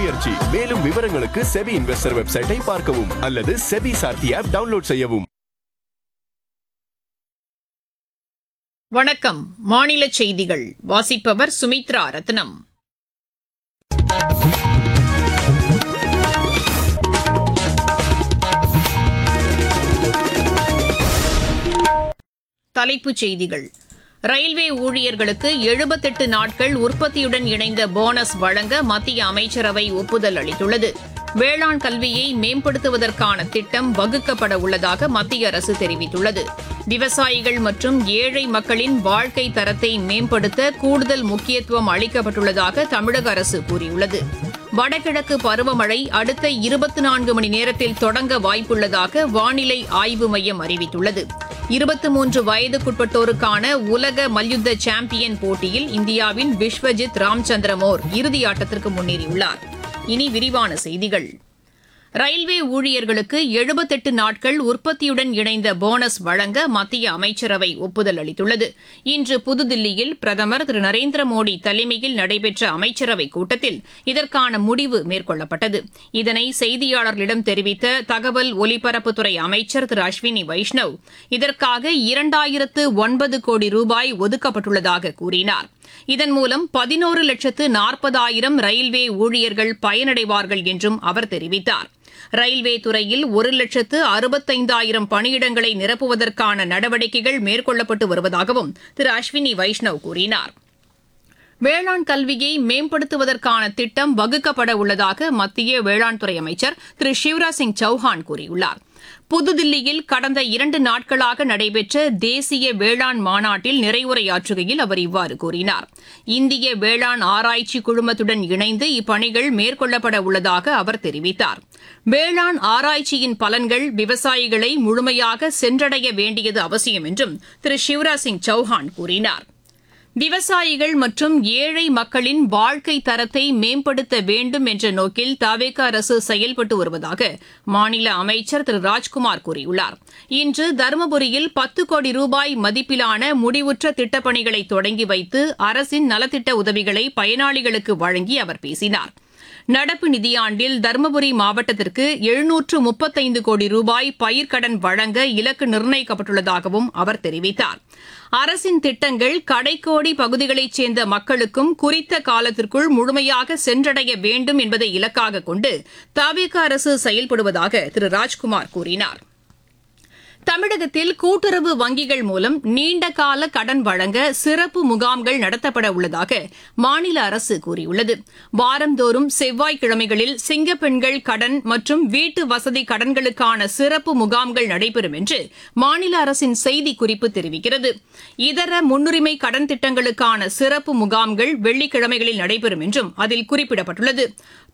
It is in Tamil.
முயற்சி மேலும் விவரங்களுக்கு செபி இன்வெஸ்டர் வெப்சைட்டை பார்க்கவும் அல்லது செபி சார்த்தி ஆப் டவுன்லோட் செய்யவும் வணக்கம் மாநில செய்திகள் வாசிப்பவர் சுமித்ரா ரத்னம் தலைப்புச் செய்திகள் ரயில்வே ஊழியர்களுக்கு எழுபத்தெட்டு நாட்கள் உற்பத்தியுடன் இணைந்த போனஸ் வழங்க மத்திய அமைச்சரவை ஒப்புதல் அளித்துள்ளது வேளாண் கல்வியை மேம்படுத்துவதற்கான திட்டம் வகுக்கப்பட உள்ளதாக மத்திய அரசு தெரிவித்துள்ளது விவசாயிகள் மற்றும் ஏழை மக்களின் வாழ்க்கை தரத்தை மேம்படுத்த கூடுதல் முக்கியத்துவம் அளிக்கப்பட்டுள்ளதாக தமிழக அரசு கூறியுள்ளது வடகிழக்கு பருவமழை அடுத்த இருபத்தி நான்கு மணி நேரத்தில் தொடங்க வாய்ப்புள்ளதாக வானிலை ஆய்வு மையம் அறிவித்துள்ளது இருபத்தி மூன்று வயதுக்குட்பட்டோருக்கான உலக மல்யுத்த சாம்பியன் போட்டியில் இந்தியாவின் விஸ்வஜித் ராம்சந்திரமோர் இறுதியாட்டத்திற்கு முன்னேறியுள்ளார் இனி விரிவான செய்திகள் ரயில்வே ஊழியர்களுக்கு எழுபத்தெட்டு நாட்கள் உற்பத்தியுடன் இணைந்த போனஸ் வழங்க மத்திய அமைச்சரவை ஒப்புதல் அளித்துள்ளது இன்று புதுதில்லியில் பிரதமர் திரு நரேந்திர மோடி தலைமையில் நடைபெற்ற அமைச்சரவைக் கூட்டத்தில் இதற்கான முடிவு மேற்கொள்ளப்பட்டது இதனை செய்தியாளர்களிடம் தெரிவித்த தகவல் ஒலிபரப்புத்துறை அமைச்சர் திரு அஸ்வினி வைஷ்ணவ் இதற்காக இரண்டாயிரத்து ஒன்பது கோடி ரூபாய் ஒதுக்கப்பட்டுள்ளதாக கூறினார் இதன் மூலம் பதினோரு லட்சத்து நாற்பதாயிரம் ரயில்வே ஊழியர்கள் பயனடைவார்கள் என்றும் அவர் தெரிவித்தார் ரயில்வே துறையில் ஒரு லட்சத்து அறுபத்தைந்தாயிரம் பணியிடங்களை நிரப்புவதற்கான நடவடிக்கைகள் மேற்கொள்ளப்பட்டு வருவதாகவும் திரு அஸ்வினி வைஷ்ணவ் கூறினார் வேளாண் கல்வியை மேம்படுத்துவதற்கான திட்டம் வகுக்கப்பட உள்ளதாக மத்திய வேளாண் துறை அமைச்சர் திரு சிவராஜ் சிங் சௌஹான் கூறியுள்ளார் புதுதில்லியில் கடந்த இரண்டு நாட்களாக நடைபெற்ற தேசிய வேளாண் மாநாட்டில் நிறைவுரையாற்றுகையில் அவர் இவ்வாறு கூறினார் இந்திய வேளாண் ஆராய்ச்சி குழுமத்துடன் இணைந்து இப்பணிகள் மேற்கொள்ளப்பட உள்ளதாக அவர் தெரிவித்தார் வேளாண் ஆராய்ச்சியின் பலன்கள் விவசாயிகளை முழுமையாக சென்றடைய வேண்டியது அவசியம் என்றும் திரு சிவராஜ் சிங் சௌஹான் கூறினார் விவசாயிகள் மற்றும் ஏழை மக்களின் வாழ்க்கை தரத்தை மேம்படுத்த வேண்டும் என்ற நோக்கில் தவேக அரசு செயல்பட்டு வருவதாக மாநில அமைச்சர் திரு ராஜ்குமார் கூறியுள்ளார் இன்று தருமபுரியில் பத்து கோடி ரூபாய் மதிப்பிலான முடிவுற்ற திட்டப்பணிகளை தொடங்கி வைத்து அரசின் நலத்திட்ட உதவிகளை பயனாளிகளுக்கு வழங்கி அவர் பேசினார் நடப்பு நிதியாண்டில் தருமபுரி மாவட்டத்திற்கு எழுநூற்று முப்பத்தைந்து கோடி ரூபாய் பயிர்க்கடன் வழங்க இலக்கு நிர்ணயிக்கப்பட்டுள்ளதாகவும் அவர் தெரிவித்தார் அரசின் திட்டங்கள் கடைக்கோடி பகுதிகளைச் சேர்ந்த மக்களுக்கும் குறித்த காலத்திற்குள் முழுமையாக சென்றடைய வேண்டும் என்பதை இலக்காக கொண்டு தவிக அரசு செயல்படுவதாக திரு ராஜ்குமார் கூறினார் தமிழகத்தில் கூட்டுறவு வங்கிகள் மூலம் நீண்டகால கடன் வழங்க சிறப்பு முகாம்கள் நடத்தப்பட உள்ளதாக மாநில அரசு கூறியுள்ளது வாரந்தோறும் செவ்வாய்க்கிழமைகளில் சிங்கப்பெண்கள் கடன் மற்றும் வீட்டு வசதி கடன்களுக்கான சிறப்பு முகாம்கள் நடைபெறும் என்று மாநில அரசின் செய்திக்குறிப்பு தெரிவிக்கிறது இதர முன்னுரிமை கடன் திட்டங்களுக்கான சிறப்பு முகாம்கள் வெள்ளிக்கிழமைகளில் நடைபெறும் என்றும் அதில் குறிப்பிடப்பட்டுள்ளது